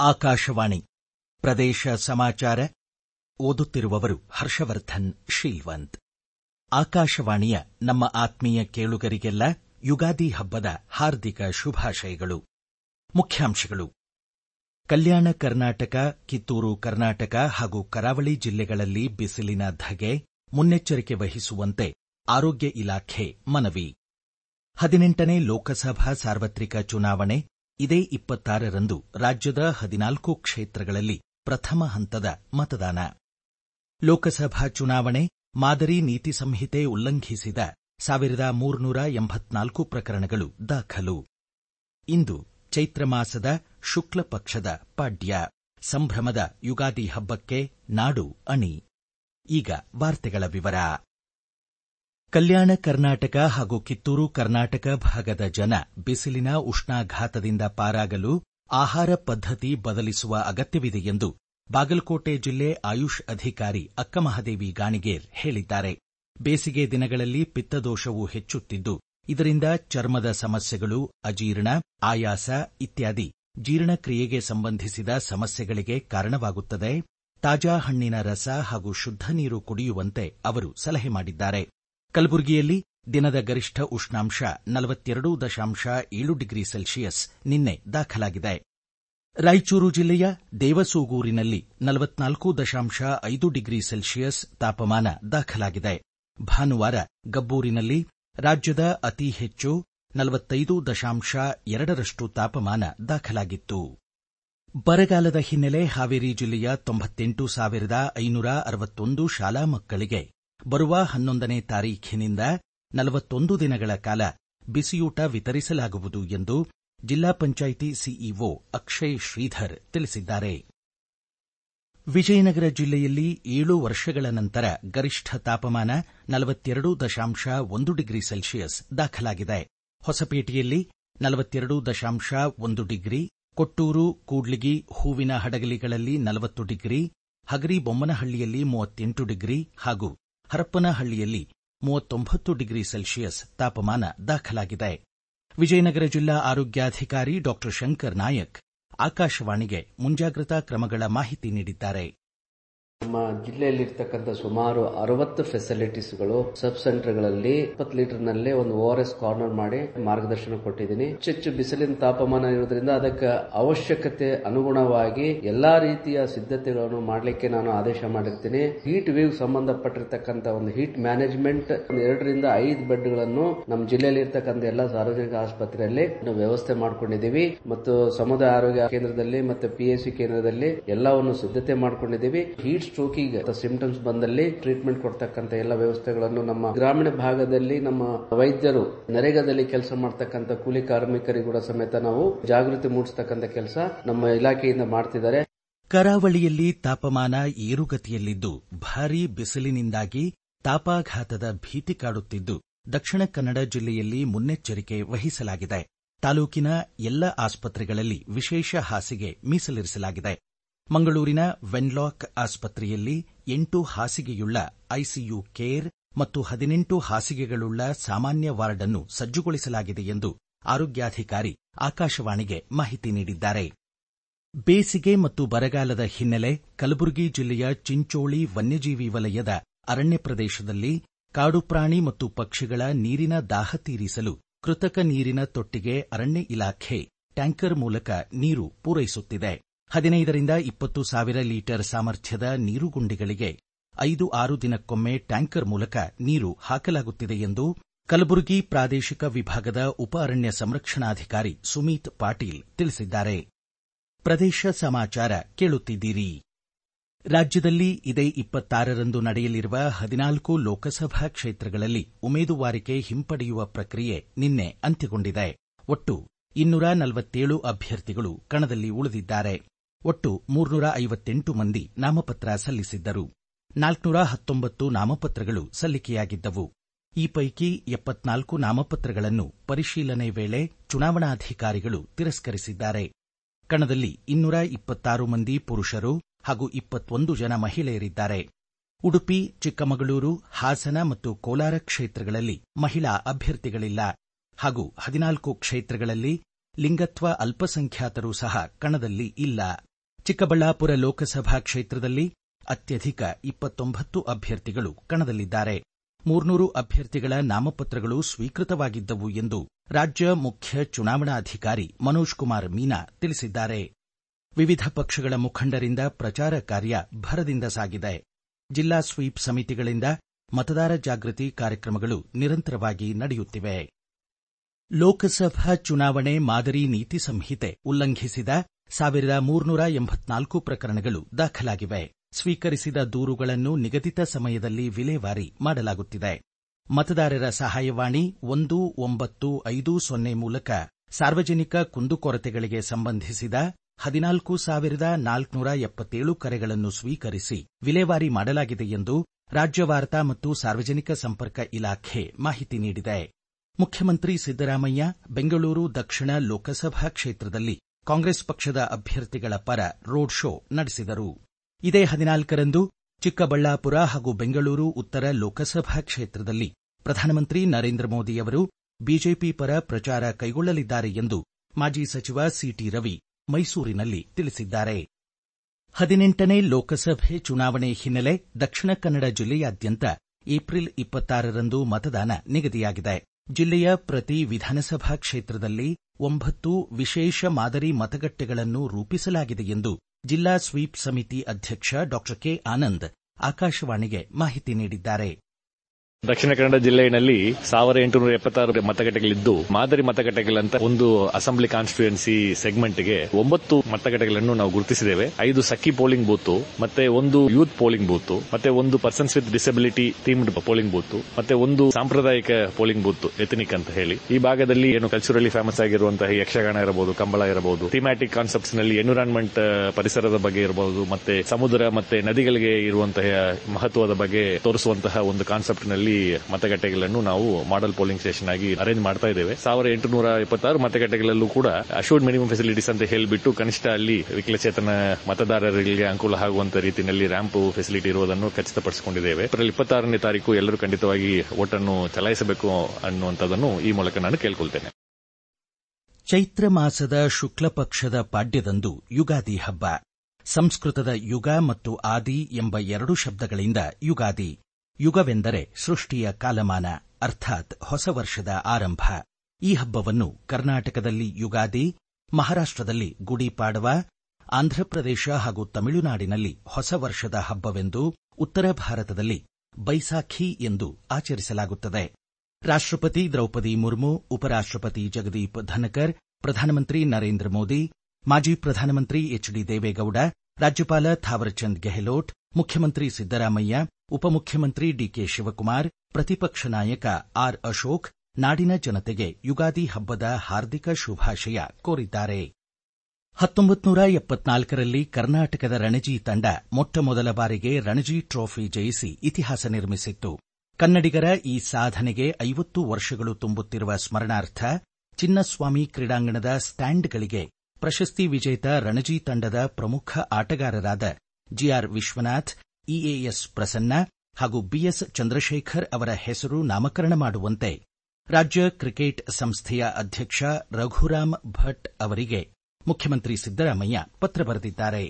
ಆಕಾಶವಾಣಿ ಪ್ರದೇಶ ಸಮಾಚಾರ ಓದುತ್ತಿರುವವರು ಹರ್ಷವರ್ಧನ್ ಶೀಲ್ವಂತ್ ಆಕಾಶವಾಣಿಯ ನಮ್ಮ ಆತ್ಮೀಯ ಕೇಳುಗರಿಗೆಲ್ಲ ಯುಗಾದಿ ಹಬ್ಬದ ಹಾರ್ದಿಕ ಶುಭಾಶಯಗಳು ಮುಖ್ಯಾಂಶಗಳು ಕಲ್ಯಾಣ ಕರ್ನಾಟಕ ಕಿತ್ತೂರು ಕರ್ನಾಟಕ ಹಾಗೂ ಕರಾವಳಿ ಜಿಲ್ಲೆಗಳಲ್ಲಿ ಬಿಸಿಲಿನ ಧಗೆ ಮುನ್ನೆಚ್ಚರಿಕೆ ವಹಿಸುವಂತೆ ಆರೋಗ್ಯ ಇಲಾಖೆ ಮನವಿ ಹದಿನೆಂಟನೇ ಲೋಕಸಭಾ ಸಾರ್ವತ್ರಿಕ ಚುನಾವಣೆ ಇದೇ ಇಪ್ಪತ್ತಾರರಂದು ರಾಜ್ಯದ ಹದಿನಾಲ್ಕು ಕ್ಷೇತ್ರಗಳಲ್ಲಿ ಪ್ರಥಮ ಹಂತದ ಮತದಾನ ಲೋಕಸಭಾ ಚುನಾವಣೆ ಮಾದರಿ ನೀತಿ ಸಂಹಿತೆ ಉಲ್ಲಂಘಿಸಿದ ಸಾವಿರದ ಮೂರ್ನೂರ ಎಂಬತ್ನಾಲ್ಕು ಪ್ರಕರಣಗಳು ದಾಖಲು ಇಂದು ಚೈತ್ರ ಮಾಸದ ಶುಕ್ಲ ಪಕ್ಷದ ಪಾಡ್ಯ ಸಂಭ್ರಮದ ಯುಗಾದಿ ಹಬ್ಬಕ್ಕೆ ನಾಡು ಅಣಿ ಈಗ ವಾರ್ತೆಗಳ ವಿವರ ಕಲ್ಯಾಣ ಕರ್ನಾಟಕ ಹಾಗೂ ಕಿತ್ತೂರು ಕರ್ನಾಟಕ ಭಾಗದ ಜನ ಬಿಸಿಲಿನ ಉಷ್ಣಾಘಾತದಿಂದ ಪಾರಾಗಲು ಆಹಾರ ಪದ್ಧತಿ ಬದಲಿಸುವ ಅಗತ್ಯವಿದೆ ಎಂದು ಬಾಗಲಕೋಟೆ ಜಿಲ್ಲೆ ಆಯುಷ್ ಅಧಿಕಾರಿ ಅಕ್ಕಮಹಾದೇವಿ ಗಾಣಿಗೇರ್ ಹೇಳಿದ್ದಾರೆ ಬೇಸಿಗೆ ದಿನಗಳಲ್ಲಿ ಪಿತ್ತದೋಷವು ಹೆಚ್ಚುತ್ತಿದ್ದು ಇದರಿಂದ ಚರ್ಮದ ಸಮಸ್ಯೆಗಳು ಅಜೀರ್ಣ ಆಯಾಸ ಇತ್ಯಾದಿ ಜೀರ್ಣಕ್ರಿಯೆಗೆ ಸಂಬಂಧಿಸಿದ ಸಮಸ್ಯೆಗಳಿಗೆ ಕಾರಣವಾಗುತ್ತದೆ ತಾಜಾ ಹಣ್ಣಿನ ರಸ ಹಾಗೂ ಶುದ್ಧ ನೀರು ಕುಡಿಯುವಂತೆ ಅವರು ಸಲಹೆ ಮಾಡಿದ್ದಾರೆ ಕಲಬುರಗಿಯಲ್ಲಿ ದಿನದ ಗರಿಷ್ಠ ಉಷ್ಣಾಂಶ ನಲವತ್ತೆರಡು ದಶಾಂಶ ಏಳು ಡಿಗ್ರಿ ಸೆಲ್ಸಿಯಸ್ ನಿನ್ನೆ ದಾಖಲಾಗಿದೆ ರಾಯಚೂರು ಜಿಲ್ಲೆಯ ದೇವಸೂಗೂರಿನಲ್ಲಿ ನಲವತ್ನಾಲ್ಕು ದಶಾಂಶ ಐದು ಡಿಗ್ರಿ ಸೆಲ್ಸಿಯಸ್ ತಾಪಮಾನ ದಾಖಲಾಗಿದೆ ಭಾನುವಾರ ಗಬ್ಬೂರಿನಲ್ಲಿ ರಾಜ್ಯದ ಅತಿ ಹೆಚ್ಚು ನಲವತ್ತೈದು ದಶಾಂಶ ಎರಡರಷ್ಟು ತಾಪಮಾನ ದಾಖಲಾಗಿತ್ತು ಬರಗಾಲದ ಹಿನ್ನೆಲೆ ಹಾವೇರಿ ಜಿಲ್ಲೆಯ ತೊಂಬತ್ತೆಂಟು ಸಾವಿರದ ಐನೂರ ಅರವತ್ತೊಂದು ಶಾಲಾ ಮಕ್ಕಳಿಗೆ ಬರುವ ಹನ್ನೊಂದನೇ ತಾರೀಖಿನಿಂದ ನಲವತ್ತೊಂದು ದಿನಗಳ ಕಾಲ ಬಿಸಿಯೂಟ ವಿತರಿಸಲಾಗುವುದು ಎಂದು ಜಿಲ್ಲಾ ಪಂಚಾಯಿತಿ ಸಿಇಒ ಅಕ್ಷಯ್ ಶ್ರೀಧರ್ ತಿಳಿಸಿದ್ದಾರೆ ವಿಜಯನಗರ ಜಿಲ್ಲೆಯಲ್ಲಿ ಏಳು ವರ್ಷಗಳ ನಂತರ ಗರಿಷ್ಠ ತಾಪಮಾನ ನಲವತ್ತೆರಡು ದಶಾಂಶ ಒಂದು ಡಿಗ್ರಿ ಸೆಲ್ಸಿಯಸ್ ದಾಖಲಾಗಿದೆ ಹೊಸಪೇಟೆಯಲ್ಲಿ ನಲವತ್ತೆರಡು ದಶಾಂಶ ಒಂದು ಡಿಗ್ರಿ ಕೊಟ್ಟೂರು ಕೂಡ್ಲಿಗಿ ಹೂವಿನ ಹಡಗಲಿಗಳಲ್ಲಿ ನಲವತ್ತು ಡಿಗ್ರಿ ಹಗರಿಬೊಮ್ಮನಹಳ್ಳಿಯಲ್ಲಿ ಮೂವತ್ತೆಂಟು ಡಿಗ್ರಿ ಹಾಗೂ ಹರಪ್ಪನಹಳ್ಳಿಯಲ್ಲಿ ಮೂವತ್ತೊಂಬತ್ತು ಡಿಗ್ರಿ ಸೆಲ್ಸಿಯಸ್ ತಾಪಮಾನ ದಾಖಲಾಗಿದೆ ವಿಜಯನಗರ ಜಿಲ್ಲಾ ಆರೋಗ್ಯಾಧಿಕಾರಿ ಡಾ ಶಂಕರ್ ನಾಯಕ್ ಆಕಾಶವಾಣಿಗೆ ಮುಂಜಾಗ್ರತಾ ಕ್ರಮಗಳ ಮಾಹಿತಿ ನೀಡಿದ್ದಾರೆ ನಮ್ಮ ಜಿಲ್ಲೆಯಲ್ಲಿರ್ತಕ್ಕಂಥ ಸುಮಾರು ಅರವತ್ತು ಫೆಸಿಲಿಟೀಸ್ಗಳು ಸಬ್ ಸೆಂಟರ್ಗಳಲ್ಲಿ ಇಪ್ಪತ್ತು ಲೀಟರ್ ನಲ್ಲೇ ಒಂದು ಓ ಆರ್ ಎಸ್ ಕಾರ್ನರ್ ಮಾಡಿ ಮಾರ್ಗದರ್ಶನ ಕೊಟ್ಟಿದ್ದೀನಿ ಹೆಚ್ಚೆಚ್ಚು ಬಿಸಿಲಿನ ತಾಪಮಾನ ಇರೋದ್ರಿಂದ ಅದಕ್ಕೆ ಅವಶ್ಯಕತೆ ಅನುಗುಣವಾಗಿ ಎಲ್ಲಾ ರೀತಿಯ ಸಿದ್ಧತೆಗಳನ್ನು ಮಾಡಲಿಕ್ಕೆ ನಾನು ಆದೇಶ ಮಾಡಿರ್ತೀನಿ ಹೀಟ್ ವೇವ್ ಸಂಬಂಧಪಟ್ಟಿರ್ತಕ್ಕಂಥ ಒಂದು ಹೀಟ್ ಮ್ಯಾನೇಜ್ಮೆಂಟ್ ಎರಡರಿಂದ ಐದು ಬೆಡ್ಗಳನ್ನು ನಮ್ಮ ಜಿಲ್ಲೆಯಲ್ಲಿ ಇರ್ತಕ್ಕಂಥ ಎಲ್ಲಾ ಸಾರ್ವಜನಿಕ ಆಸ್ಪತ್ರೆಯಲ್ಲಿ ನಾವು ವ್ಯವಸ್ಥೆ ಮಾಡ್ಕೊಂಡಿದ್ದೀವಿ ಮತ್ತು ಸಮುದಾಯ ಆರೋಗ್ಯ ಕೇಂದ್ರದಲ್ಲಿ ಮತ್ತು ಪಿಎಸ್ಸಿ ಕೇಂದ್ರದಲ್ಲಿ ಎಲ್ಲವನ್ನು ಸಿದ್ಧತೆ ಮಾಡ್ಕೊಂಡಿದ್ದೀವಿ ಹೀಟ್ ಸ್ಟ್ರೋಕಿಗೆ ಸಿಂಪ್ಟಮ್ಸ್ ಬಂದಲ್ಲಿ ಟ್ರೀಟ್ಮೆಂಟ್ ಕೊಡ್ತಕ್ಕಂಥ ಎಲ್ಲ ವ್ಯವಸ್ಥೆಗಳನ್ನು ನಮ್ಮ ಗ್ರಾಮೀಣ ಭಾಗದಲ್ಲಿ ನಮ್ಮ ವೈದ್ಯರು ನರೇಗಾದಲ್ಲಿ ಕೆಲಸ ಮಾಡ್ತಕ್ಕಂಥ ಕೂಲಿ ಕಾರ್ಮಿಕರಿಗೂ ಕೂಡ ಸಮೇತ ನಾವು ಜಾಗೃತಿ ಮೂಡಿಸ್ತಕ್ಕಂಥ ಕೆಲಸ ನಮ್ಮ ಇಲಾಖೆಯಿಂದ ಮಾಡ್ತಿದ್ದಾರೆ ಕರಾವಳಿಯಲ್ಲಿ ತಾಪಮಾನ ಏರುಗತಿಯಲ್ಲಿದ್ದು ಭಾರೀ ಬಿಸಿಲಿನಿಂದಾಗಿ ತಾಪಾಘಾತದ ಭೀತಿ ಕಾಡುತ್ತಿದ್ದು ದಕ್ಷಿಣ ಕನ್ನಡ ಜಿಲ್ಲೆಯಲ್ಲಿ ಮುನ್ನೆಚ್ಚರಿಕೆ ವಹಿಸಲಾಗಿದೆ ತಾಲೂಕಿನ ಎಲ್ಲ ಆಸ್ಪತ್ರೆಗಳಲ್ಲಿ ವಿಶೇಷ ಹಾಸಿಗೆ ಮೀಸಲಿರಿಸಲಾಗಿದೆ ಮಂಗಳೂರಿನ ವೆನ್ಲಾಕ್ ಆಸ್ಪತ್ರೆಯಲ್ಲಿ ಎಂಟು ಹಾಸಿಗೆಯುಳ್ಳ ಐಸಿಯು ಕೇರ್ ಮತ್ತು ಹದಿನೆಂಟು ಹಾಸಿಗೆಗಳುಳ್ಳ ಸಾಮಾನ್ಯ ವಾರ್ಡ್ ಅನ್ನು ಸಜ್ಜುಗೊಳಿಸಲಾಗಿದೆ ಎಂದು ಆರೋಗ್ಯಾಧಿಕಾರಿ ಆಕಾಶವಾಣಿಗೆ ಮಾಹಿತಿ ನೀಡಿದ್ದಾರೆ ಬೇಸಿಗೆ ಮತ್ತು ಬರಗಾಲದ ಹಿನ್ನೆಲೆ ಕಲಬುರಗಿ ಜಿಲ್ಲೆಯ ಚಿಂಚೋಳಿ ವನ್ಯಜೀವಿ ವಲಯದ ಅರಣ್ಯ ಪ್ರದೇಶದಲ್ಲಿ ಕಾಡು ಪ್ರಾಣಿ ಮತ್ತು ಪಕ್ಷಿಗಳ ನೀರಿನ ದಾಹ ತೀರಿಸಲು ಕೃತಕ ನೀರಿನ ತೊಟ್ಟಿಗೆ ಅರಣ್ಯ ಇಲಾಖೆ ಟ್ಯಾಂಕರ್ ಮೂಲಕ ನೀರು ಪೂರೈಸುತ್ತಿದೆ ಹದಿನೈದರಿಂದ ಇಪ್ಪತ್ತು ಸಾವಿರ ಲೀಟರ್ ಸಾಮರ್ಥ್ಯದ ನೀರುಗುಂಡಿಗಳಿಗೆ ಐದು ಆರು ದಿನಕ್ಕೊಮ್ಮೆ ಟ್ಯಾಂಕರ್ ಮೂಲಕ ನೀರು ಹಾಕಲಾಗುತ್ತಿದೆ ಎಂದು ಕಲಬುರಗಿ ಪ್ರಾದೇಶಿಕ ವಿಭಾಗದ ಉಪ ಅರಣ್ಯ ಸಂರಕ್ಷಣಾಧಿಕಾರಿ ಸುಮೀತ್ ಪಾಟೀಲ್ ತಿಳಿಸಿದ್ದಾರೆ ಪ್ರದೇಶ ಸಮಾಚಾರ ಕೇಳುತ್ತಿದ್ದೀರಿ ರಾಜ್ಯದಲ್ಲಿ ಇದೇ ಇಪ್ಪತ್ತಾರರಂದು ನಡೆಯಲಿರುವ ಹದಿನಾಲ್ಕು ಲೋಕಸಭಾ ಕ್ಷೇತ್ರಗಳಲ್ಲಿ ಉಮೇದುವಾರಿಕೆ ಹಿಂಪಡೆಯುವ ಪ್ರಕ್ರಿಯೆ ನಿನ್ನೆ ಅಂತ್ಯಗೊಂಡಿದೆ ಒಟ್ಟು ಇನ್ನೂರ ನಲವತ್ತೇಳು ಅಭ್ಯರ್ಥಿಗಳು ಕಣದಲ್ಲಿ ಉಳಿದಿದ್ದಾರೆ ಒಟ್ಟು ಮೂರ್ನೂರ ಐವತ್ತೆಂಟು ಮಂದಿ ನಾಮಪತ್ರ ಸಲ್ಲಿಸಿದ್ದರು ನಾಲ್ಕುನೂರ ಹತ್ತೊಂಬತ್ತು ನಾಮಪತ್ರಗಳು ಸಲ್ಲಿಕೆಯಾಗಿದ್ದವು ಈ ಪೈಕಿ ಎಪ್ಪತ್ನಾಲ್ಕು ನಾಮಪತ್ರಗಳನ್ನು ಪರಿಶೀಲನೆ ವೇಳೆ ಚುನಾವಣಾಧಿಕಾರಿಗಳು ತಿರಸ್ಕರಿಸಿದ್ದಾರೆ ಕಣದಲ್ಲಿ ಇನ್ನೂರ ಇಪ್ಪತ್ತಾರು ಮಂದಿ ಪುರುಷರು ಹಾಗೂ ಇಪ್ಪತ್ತೊಂದು ಜನ ಮಹಿಳೆಯರಿದ್ದಾರೆ ಉಡುಪಿ ಚಿಕ್ಕಮಗಳೂರು ಹಾಸನ ಮತ್ತು ಕೋಲಾರ ಕ್ಷೇತ್ರಗಳಲ್ಲಿ ಮಹಿಳಾ ಅಭ್ಯರ್ಥಿಗಳಿಲ್ಲ ಹಾಗೂ ಹದಿನಾಲ್ಕು ಕ್ಷೇತ್ರಗಳಲ್ಲಿ ಲಿಂಗತ್ವ ಅಲ್ಪಸಂಖ್ಯಾತರು ಸಹ ಕಣದಲ್ಲಿ ಇಲ್ಲ ಚಿಕ್ಕಬಳ್ಳಾಪುರ ಲೋಕಸಭಾ ಕ್ಷೇತ್ರದಲ್ಲಿ ಅತ್ಯಧಿಕ ಇಪ್ಪತ್ತೊಂಬತ್ತು ಅಭ್ಯರ್ಥಿಗಳು ಕಣದಲ್ಲಿದ್ದಾರೆ ಮೂರ್ನೂರು ಅಭ್ಯರ್ಥಿಗಳ ನಾಮಪತ್ರಗಳು ಸ್ವೀಕೃತವಾಗಿದ್ದವು ಎಂದು ರಾಜ್ಯ ಮುಖ್ಯ ಚುನಾವಣಾಧಿಕಾರಿ ಮನೋಜ್ ಕುಮಾರ್ ಮೀನಾ ತಿಳಿಸಿದ್ದಾರೆ ವಿವಿಧ ಪಕ್ಷಗಳ ಮುಖಂಡರಿಂದ ಪ್ರಚಾರ ಕಾರ್ಯ ಭರದಿಂದ ಸಾಗಿದೆ ಜಿಲ್ಲಾ ಸ್ವೀಪ್ ಸಮಿತಿಗಳಿಂದ ಮತದಾರ ಜಾಗೃತಿ ಕಾರ್ಯಕ್ರಮಗಳು ನಿರಂತರವಾಗಿ ನಡೆಯುತ್ತಿವೆ ಲೋಕಸಭಾ ಚುನಾವಣೆ ಮಾದರಿ ನೀತಿ ಸಂಹಿತೆ ಉಲ್ಲಂಘಿಸಿದ ಸಾವಿರದ ಮೂರ್ನೂರ ಎಂಬತ್ನಾಲ್ಕು ಪ್ರಕರಣಗಳು ದಾಖಲಾಗಿವೆ ಸ್ವೀಕರಿಸಿದ ದೂರುಗಳನ್ನು ನಿಗದಿತ ಸಮಯದಲ್ಲಿ ವಿಲೇವಾರಿ ಮಾಡಲಾಗುತ್ತಿದೆ ಮತದಾರರ ಸಹಾಯವಾಣಿ ಒಂದು ಒಂಬತ್ತು ಐದು ಸೊನ್ನೆ ಮೂಲಕ ಸಾರ್ವಜನಿಕ ಕುಂದುಕೊರತೆಗಳಿಗೆ ಸಂಬಂಧಿಸಿದ ಹದಿನಾಲ್ಕು ಸಾವಿರದ ನಾಲ್ಕುನೂರ ಎಪ್ಪತ್ತೇಳು ಕರೆಗಳನ್ನು ಸ್ವೀಕರಿಸಿ ವಿಲೇವಾರಿ ಮಾಡಲಾಗಿದೆ ಎಂದು ರಾಜ್ಯ ವಾರ್ತಾ ಮತ್ತು ಸಾರ್ವಜನಿಕ ಸಂಪರ್ಕ ಇಲಾಖೆ ಮಾಹಿತಿ ನೀಡಿದೆ ಮುಖ್ಯಮಂತ್ರಿ ಸಿದ್ದರಾಮಯ್ಯ ಬೆಂಗಳೂರು ದಕ್ಷಿಣ ಲೋಕಸಭಾ ಕ್ಷೇತ್ರದಲ್ಲಿ ಕಾಂಗ್ರೆಸ್ ಪಕ್ಷದ ಅಭ್ಯರ್ಥಿಗಳ ಪರ ರೋಡ್ ಶೋ ನಡೆಸಿದರು ಇದೇ ಹದಿನಾಲ್ಕರಂದು ಚಿಕ್ಕಬಳ್ಳಾಪುರ ಹಾಗೂ ಬೆಂಗಳೂರು ಉತ್ತರ ಲೋಕಸಭಾ ಕ್ಷೇತ್ರದಲ್ಲಿ ಪ್ರಧಾನಮಂತ್ರಿ ನರೇಂದ್ರ ಮೋದಿಯವರು ಬಿಜೆಪಿ ಪರ ಪ್ರಚಾರ ಕೈಗೊಳ್ಳಲಿದ್ದಾರೆ ಎಂದು ಮಾಜಿ ಸಚಿವ ಸಿಟಿ ರವಿ ಮೈಸೂರಿನಲ್ಲಿ ತಿಳಿಸಿದ್ದಾರೆ ಹದಿನೆಂಟನೇ ಲೋಕಸಭೆ ಚುನಾವಣೆ ಹಿನ್ನೆಲೆ ದಕ್ಷಿಣ ಕನ್ನಡ ಜಿಲ್ಲೆಯಾದ್ಯಂತ ಏಪ್ರಿಲ್ ಇಪ್ಪತ್ತಾರರಂದು ಮತದಾನ ನಿಗದಿಯಾಗಿದೆ ಜಿಲ್ಲೆಯ ಪ್ರತಿ ವಿಧಾನಸಭಾ ಕ್ಷೇತ್ರದಲ್ಲಿ ಒಂಬತ್ತು ವಿಶೇಷ ಮಾದರಿ ಮತಗಟ್ಟೆಗಳನ್ನು ರೂಪಿಸಲಾಗಿದೆ ಎಂದು ಜಿಲ್ಲಾ ಸ್ವೀಪ್ ಸಮಿತಿ ಅಧ್ಯಕ್ಷ ಡಾ ಕೆ ಆನಂದ್ ಆಕಾಶವಾಣಿಗೆ ಮಾಹಿತಿ ನೀಡಿದ್ದಾರೆ ದಕ್ಷಿಣ ಕನ್ನಡ ಜಿಲ್ಲೆಯಲ್ಲಿ ಸಾವಿರ ಎಂಟುನೂರ ಎಪ್ಪತ್ತಾರು ಮತಗಟ್ಟೆಗಳಿದ್ದು ಮಾದರಿ ಮತಗಟ್ಟೆಗಳಂತ ಒಂದು ಅಸೆಂಬ್ಲಿ ಕಾನ್ಸ್ಟಿಟ್ಯೂಯೆನ್ಸಿ ಸೆಗ್ಮೆಂಟ್ಗೆ ಒಂಬತ್ತು ಮತಗಟ್ಟೆಗಳನ್ನು ನಾವು ಗುರುತಿಸಿದ್ದೇವೆ ಐದು ಸಖಿ ಪೋಲಿಂಗ್ ಬೂತ್ ಮತ್ತೆ ಒಂದು ಯೂತ್ ಪೋಲಿಂಗ್ ಬೂತ್ ಮತ್ತೆ ಒಂದು persons with disability themed polling booth ಮತ್ತೆ ಒಂದು ಸಾಂಪ್ರದಾಯಿಕ ಪೋಲಿಂಗ್ ಬೂತ್ ಎಥನಿಕ್ ಅಂತ ಹೇಳಿ ಈ ಭಾಗದಲ್ಲಿ ಏನು ಕಲ್ಚರಲಿ ಫೇಮಸ್ ಆಗಿರುವಂತಹ ಯಕ್ಷಗಾನ ಇರಬಹುದು ಕಂಬಳ ಇರಬಹುದು ಥೀಮ್ಯಾಟಿಕ್ ಕಾನ್ಸೆಪ್ಟ್ಸ್ ನಲ್ಲಿ ಎನ್ವಿರಾನ್ಮೆಂಟ್ ಪರಿಸರದ ಬಗ್ಗೆ ಇರಬಹುದು ಮತ್ತೆ ಸಮುದ್ರ ಮತ್ತೆ ನದಿಗಳಿಗೆ ಇರುವಂತಹ ಮಹತ್ವದ ಬಗ್ಗೆ ತೋರಿಸುವಂತಹ ಒಂದು ಕಾನ್ಸೆಪ್ಟ್ ನಲ್ಲಿ ಮತಗಟ್ಟೆಗಳನ್ನು ನಾವು ಮಾಡೆಲ್ ಪೋಲಿಂಗ್ ಸ್ಟೇಷನ್ ಆಗಿ ಅರೇಂಜ್ ಮಾಡ್ತಾ ಇದ್ದೇವೆ ಸಾವಿರ ಎಂಟುನೂರ ಎಪ್ಪತ್ತಾರು ಮತಗಟ್ಟೆಗಳಲ್ಲೂ ಕೂಡ ಅಶೋರ್ಡ್ ಮಿನಿಮಮ್ ಫೆಸಿಲಿಟೀಸ್ ಅಂತ ಹೇಳಿಬಿಟ್ಟು ಕನಿಷ್ಠ ಅಲ್ಲಿ ವಿಕಲಚೇತನ ಮತದಾರರಿಗೆ ಅನುಕೂಲ ಆಗುವಂತ ರೀತಿಯಲ್ಲಿ ರ್ಯಾಂಪ್ ಫೆಸಿಲಿಟಿ ಇರುವುದನ್ನು ಖಚಿತಪಡಿಸಿಕೊಂಡಿದ್ದೇವೆ ಏಪ್ರಿಲ್ ಇಪ್ಪತ್ತಾರನೇ ತಾರೀಕು ಎಲ್ಲರೂ ಖಂಡಿತವಾಗಿ ಓಟನ್ನು ಚಲಾಯಿಸಬೇಕು ಅನ್ನುವಂಥದ್ದನ್ನು ಈ ಮೂಲಕ ನಾನು ಕೇಳ್ಕೊಳ್ತೇನೆ ಚೈತ್ರ ಮಾಸದ ಶುಕ್ಲ ಪಕ್ಷದ ಪಾಡ್ಯದಂದು ಯುಗಾದಿ ಹಬ್ಬ ಸಂಸ್ಕೃತದ ಯುಗ ಮತ್ತು ಆದಿ ಎಂಬ ಎರಡು ಶಬ್ದಗಳಿಂದ ಯುಗಾದಿ ಯುಗವೆಂದರೆ ಸೃಷ್ಟಿಯ ಕಾಲಮಾನ ಅರ್ಥಾತ್ ಹೊಸ ವರ್ಷದ ಆರಂಭ ಈ ಹಬ್ಬವನ್ನು ಕರ್ನಾಟಕದಲ್ಲಿ ಯುಗಾದಿ ಮಹಾರಾಷ್ಟದಲ್ಲಿ ಗುಡಿ ಪಾಡವಾ ಆಂಧ್ರಪ್ರದೇಶ ಹಾಗೂ ತಮಿಳುನಾಡಿನಲ್ಲಿ ಹೊಸ ವರ್ಷದ ಹಬ್ಬವೆಂದು ಉತ್ತರ ಭಾರತದಲ್ಲಿ ಬೈಸಾಖಿ ಎಂದು ಆಚರಿಸಲಾಗುತ್ತದೆ ರಾಷ್ಟ್ರಪತಿ ದ್ರೌಪದಿ ಮುರ್ಮು ಉಪರಾಷ್ಟ್ರಪತಿ ಜಗದೀಪ್ ಧನಕರ್ ಪ್ರಧಾನಮಂತ್ರಿ ನರೇಂದ್ರ ಮೋದಿ ಮಾಜಿ ಪ್ರಧಾನಮಂತ್ರಿ ಎಚ್ ಡಿ ದೇವೇಗೌಡ ರಾಜ್ಯಪಾಲ ಥಾವರ್ಚಂದ್ ಗೆಹ್ಲೋಟ್ ಮುಖ್ಯಮಂತ್ರಿ ಸಿದ್ದರಾಮಯ್ಯ ಉಪಮುಖ್ಯಮಂತ್ರಿ ಡಿಕೆ ಶಿವಕುಮಾರ್ ಪ್ರತಿಪಕ್ಷ ನಾಯಕ ಆರ್ ಅಶೋಕ್ ನಾಡಿನ ಜನತೆಗೆ ಯುಗಾದಿ ಹಬ್ಬದ ಹಾರ್ದಿಕ ಶುಭಾಶಯ ಕೋರಿದ್ದಾರೆ ಹತ್ತೊಂಬತ್ತು ನೂರ ಎಪ್ಪತ್ನಾಲ್ಕರಲ್ಲಿ ಕರ್ನಾಟಕದ ರಣಜಿ ತಂಡ ಮೊಟ್ಟಮೊದಲ ಬಾರಿಗೆ ರಣಜಿ ಟ್ರೋಫಿ ಜಯಿಸಿ ಇತಿಹಾಸ ನಿರ್ಮಿಸಿತ್ತು ಕನ್ನಡಿಗರ ಈ ಸಾಧನೆಗೆ ಐವತ್ತು ವರ್ಷಗಳು ತುಂಬುತ್ತಿರುವ ಸ್ಮರಣಾರ್ಥ ಚಿನ್ನಸ್ವಾಮಿ ಕ್ರೀಡಾಂಗಣದ ಸ್ಟ್ಯಾಂಡ್ಗಳಿಗೆ ಪ್ರಶಸ್ತಿ ವಿಜೇತ ರಣಜಿ ತಂಡದ ಪ್ರಮುಖ ಆಟಗಾರರಾದ ಜಿಆರ್ ವಿಶ್ವನಾಥ್ ಇಎಎಸ್ ಪ್ರಸನ್ನ ಹಾಗೂ ಬಿಎಸ್ ಚಂದ್ರಶೇಖರ್ ಅವರ ಹೆಸರು ನಾಮಕರಣ ಮಾಡುವಂತೆ ರಾಜ್ಯ ಕ್ರಿಕೆಟ್ ಸಂಸ್ಥೆಯ ಅಧ್ಯಕ್ಷ ರಘುರಾಮ್ ಭಟ್ ಅವರಿಗೆ ಮುಖ್ಯಮಂತ್ರಿ ಸಿದ್ದರಾಮಯ್ಯ ಪತ್ರ ಬರೆದಿದ್ದಾರೆ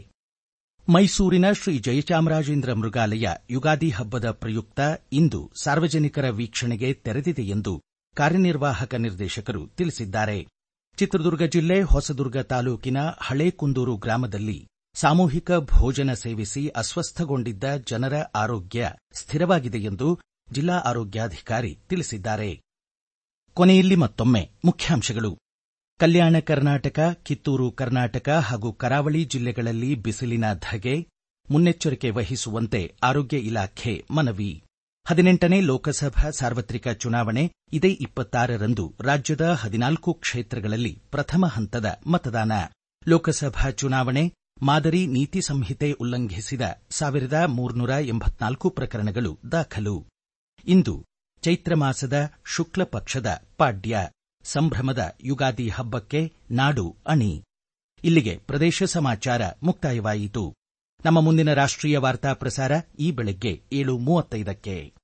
ಮೈಸೂರಿನ ಶ್ರೀ ಜಯಚಾಮರಾಜೇಂದ್ರ ಮೃಗಾಲಯ ಯುಗಾದಿ ಹಬ್ಬದ ಪ್ರಯುಕ್ತ ಇಂದು ಸಾರ್ವಜನಿಕರ ವೀಕ್ಷಣೆಗೆ ತೆರೆದಿದೆ ಎಂದು ಕಾರ್ಯನಿರ್ವಾಹಕ ನಿರ್ದೇಶಕರು ತಿಳಿಸಿದ್ದಾರೆ ಚಿತ್ರದುರ್ಗ ಜಿಲ್ಲೆ ಹೊಸದುರ್ಗ ತಾಲೂಕಿನ ಹಳೇಕುಂದೂರು ಗ್ರಾಮದಲ್ಲಿ ಸಾಮೂಹಿಕ ಭೋಜನ ಸೇವಿಸಿ ಅಸ್ವಸ್ಥಗೊಂಡಿದ್ದ ಜನರ ಆರೋಗ್ಯ ಸ್ಥಿರವಾಗಿದೆ ಎಂದು ಜಿಲ್ಲಾ ಆರೋಗ್ಯಾಧಿಕಾರಿ ತಿಳಿಸಿದ್ದಾರೆ ಕೊನೆಯಲ್ಲಿ ಮತ್ತೊಮ್ಮೆ ಮುಖ್ಯಾಂಶಗಳು ಕಲ್ಯಾಣ ಕರ್ನಾಟಕ ಕಿತ್ತೂರು ಕರ್ನಾಟಕ ಹಾಗೂ ಕರಾವಳಿ ಜಿಲ್ಲೆಗಳಲ್ಲಿ ಬಿಸಿಲಿನ ಧಗೆ ಮುನ್ನೆಚ್ಚರಿಕೆ ವಹಿಸುವಂತೆ ಆರೋಗ್ಯ ಇಲಾಖೆ ಮನವಿ ಹದಿನೆಂಟನೇ ಲೋಕಸಭಾ ಸಾರ್ವತ್ರಿಕ ಚುನಾವಣೆ ಇದೇ ಇಪ್ಪತ್ತಾರರಂದು ರಾಜ್ಯದ ಹದಿನಾಲ್ಕು ಕ್ಷೇತ್ರಗಳಲ್ಲಿ ಪ್ರಥಮ ಹಂತದ ಮತದಾನ ಲೋಕಸಭಾ ಚುನಾವಣೆ ಮಾದರಿ ನೀತಿ ಸಂಹಿತೆ ಉಲ್ಲಂಘಿಸಿದ ಸಾವಿರದ ಮೂರ್ನೂರ ಎಂಬತ್ನಾಲ್ಕು ಪ್ರಕರಣಗಳು ದಾಖಲು ಇಂದು ಚೈತ್ರ ಮಾಸದ ಶುಕ್ಲ ಪಕ್ಷದ ಪಾಡ್ಯ ಸಂಭ್ರಮದ ಯುಗಾದಿ ಹಬ್ಬಕ್ಕೆ ನಾಡು ಅಣಿ ಇಲ್ಲಿಗೆ ಪ್ರದೇಶ ಸಮಾಚಾರ ಮುಕ್ತಾಯವಾಯಿತು ನಮ್ಮ ಮುಂದಿನ ರಾಷ್ಟ್ರೀಯ ವಾರ್ತಾ ಪ್ರಸಾರ ಈ ಬೆಳಗ್ಗೆ ಏಳು ಮೂವತ್ತೈದಕ್ಕೆ